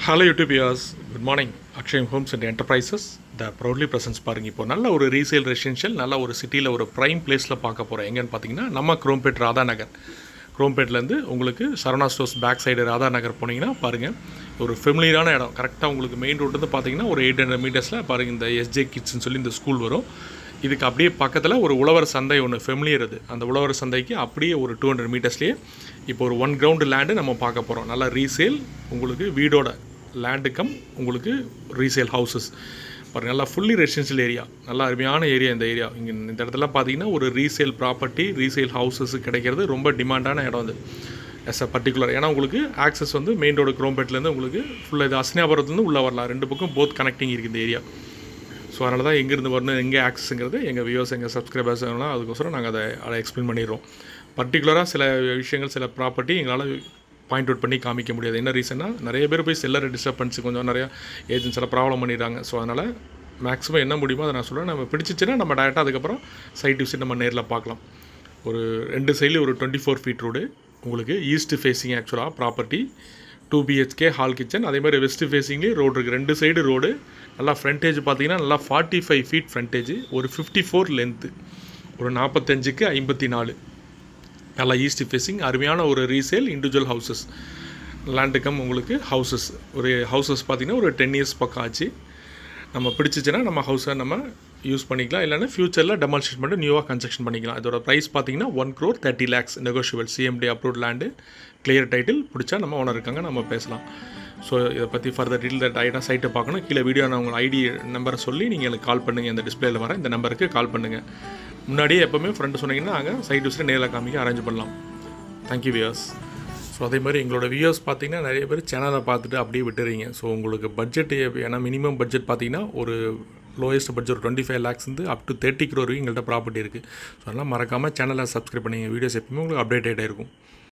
hello YouTubians good morning Akshayam homes and enterprises the proudly presents பாருங்க இப்போ நல்ல ஒரு ரீசேல் ரெசிடென்ஷியல் நல்ல ஒரு சிட்டியில் ஒரு ப்ரைம் பிளேஸில் பார்க்க போகிறோம் எங்கன்னு பார்த்தீங்கன்னா நம்ம குரோம்பேட் ராதா நகர் குரோம்பேட்லேருந்து உங்களுக்கு Saravana stores back side Radha Nagar போனீங்கன்னா பாருங்கள் ஒரு ஃபெமிலியரான இடம் கரெக்டாக உங்களுக்கு மெயின் ரோட் வந்து பார்த்தீங்கன்னா ஒரு எயிட் ஹண்ட்ரட் மீட்டர்ஸில் பாருங்கள் இந்த எஸ்ஜே கிட்ஸ்னு சொல்லி இந்த ஸ்கூல் வரும் இதுக்கு அப்படியே பக்கத்தில் ஒரு உழவர் சந்தை ஒன்று ஃபெமிலியர் அது அந்த உழவர் சந்தைக்கு அப்படியே ஒரு டூ ஹண்ட்ரட் மீட்டர்ஸ்லேயே இப்போ ஒரு ஒன் கிரவுண்டு லேண்டு நம்ம பார்க்க போகிறோம் நல்லா ரீசேல் உங்களுக்கு வீடோட லேண்டு கம் உங்களுக்கு ரீசேல் ஹவுசஸ் பாருங்க நல்லா ஃபுல்லி ரெசிடென்ஷியல் ஏரியா நல்லா அருமையான ஏரியா இந்த ஏரியா இங்கே இந்த இடத்துல பார்த்தீங்கன்னா ஒரு ரீசேல் ப்ராப்பர்ட்டி ரீசேல் ஹவுசஸ் கிடைக்கிறது ரொம்ப டிமாண்டான இடம் அது எஸ் அ பர்டிகுலர் ஏன்னா உங்களுக்கு ஆக்சஸ் வந்து மெயின் ரோடு குரோம்பேட்லேருந்து உங்களுக்கு ஃபுல்லாக இது அஸ்னியாபுரத்துலேருந்து உள்ளே வரலாம் ரெண்டு பக்கம் போத் கனெக்டிங் இருக்குது இந்த ஏரியா ஸோ அதனால தான் எங்கேருந்து வரணும் எங்கே ஆக்சஸ்ங்கிறது எங்கள் வியூவர்ஸ் எங்கள் சப்ஸ்கிரைபர்ஸ் எல்லாம் அதுக்கோசரம் நாங்கள் அதை அதை எக்ஸ்பிளைன் பண்ணிடுறோம் பர்டிகுலராக சில விஷயங்கள் சில ப்ராப்பர்ட்டி எங்களால் பாயிண்ட் அவுட் பண்ணி காமிக்க முடியாது என்ன ரீசன்னா நிறைய பேர் போய் செல்லர் டிஸ்டர்பன்ஸ் கொஞ்சம் நிறையா ஏஜென்ட்ஸ் எல்லாம் ப்ராப்ளம் பண்ணிடுறாங்க ஸோ அதனால் மேக்ஸிமம் என்ன முடியுமோ அதை நான் சொல்கிறேன் நம்ம பிடிச்சிச்சுன்னா நம்ம டேரெக்டாக அதுக்கப்புறம் சைட் விசிட் நம்ம நேரில் பார்க்கலாம் ஒரு ரெண்டு சைட்லேயும் ஒரு டுவெண்ட்டி ஃபோர் ஃபீட் ரோடு உங்களுக்கு ஈஸ்ட் ஃபேஸிங் ஆக்சுவலாக property two BHK hall kitchen அதே மாதிரி வெஸ்ட் ஃபேஸிங்லேயும் ரோடு இருக்குது ரெண்டு சைடு ரோடு நல்லா ஃப்ரண்டேஜ் பார்த்தீங்கன்னா நல்லா ஃபார்ட்டி ஃபைவ் ஃபீட் ஃப்ரண்டேஜ் ஒரு ஃபிஃப்டி ஃபோர் லென்த்து ஒரு நாற்பத்தஞ்சுக்கு ஐம்பத்தி நாலு நல்லா ஈஸ்ட் ஃபேஸிங் அருமையான ஒரு resale individual houses land cum உங்களுக்கு ஹவுசஸ் ஒரு ஹவுசஸ் பார்த்திங்கன்னா ஒரு டென் இயர்ஸ் பக்கம் ஆச்சு நம்ம பிடிச்சிச்சுன்னா நம்ம ஹவுஸை நம்ம யூஸ் பண்ணிக்கலாம் இல்லைன்னா ஃப்யூச்சரில் டெமான்ஸ்ட்ரேட் பண்ணிட்டு நியூவாக கன்ஸ்ட்ரக்ஷன் பண்ணிக்கலாம் இதோட ப்ரைஸ் பார்த்தீங்கன்னா one crore thirty lakhs negotiable CMD approved land clear title பிடிச்சா நம்ம ஓனர் இருக்காங்க நம்ம பேசலாம் ஸோ இதை பற்றி ஃபர்தர் டீட்டெயில் ஐட்டம் சைட்டை பார்க்கணும் கீழே வீடியோ நான் உங்கள் ஐடி நம்பரை சொல்லி நீங்கள் எனக்கு கால் பண்ணுங்கள் இந்த டிஸ்பிளேல வர இந்த நம்பருக்கு கால் பண்ணுங்கள் முன்னாடியே எப்போவுமே ஃப்ரெண்டு சொன்னீங்கன்னா நாங்கள் சைட் விசிட்டு நேரில் காமிக்க அரேஞ்ச் பண்ணலாம் தேங்க்யூ வியர்ஸ் ஸோ அதே மாதிரி எங்களோட வியூவர்ஸ் பார்த்தீங்கன்னா நிறைய பேர் சேனலை பார்த்துட்டு அப்படியே விட்டுறீங்க ஸோ உங்களுக்கு பட்ஜெட் ஏன்னா மினிமம் பட்ஜெட் பார்த்தீங்கன்னா ஒரு லோயஸ்ட் பட்ஜெட் ஒரு டுவெண்ட்டி ஃபைவ் லேக்ஸ் வந்து அப் டு தேர்ட்டி க்ரோர் வரைக்கும் எங்கள்கிட்ட ப்ராப்பர்ட்டி இருக்குது ஸோ அதெல்லாம் மறக்காமல் சேனலை சப்ஸ்கிரைப் பண்ணிங்க வீடியோஸ் எப்பவுமே உங்களுக்கு அப்டேட் ஆகிட்டே இருக்கும்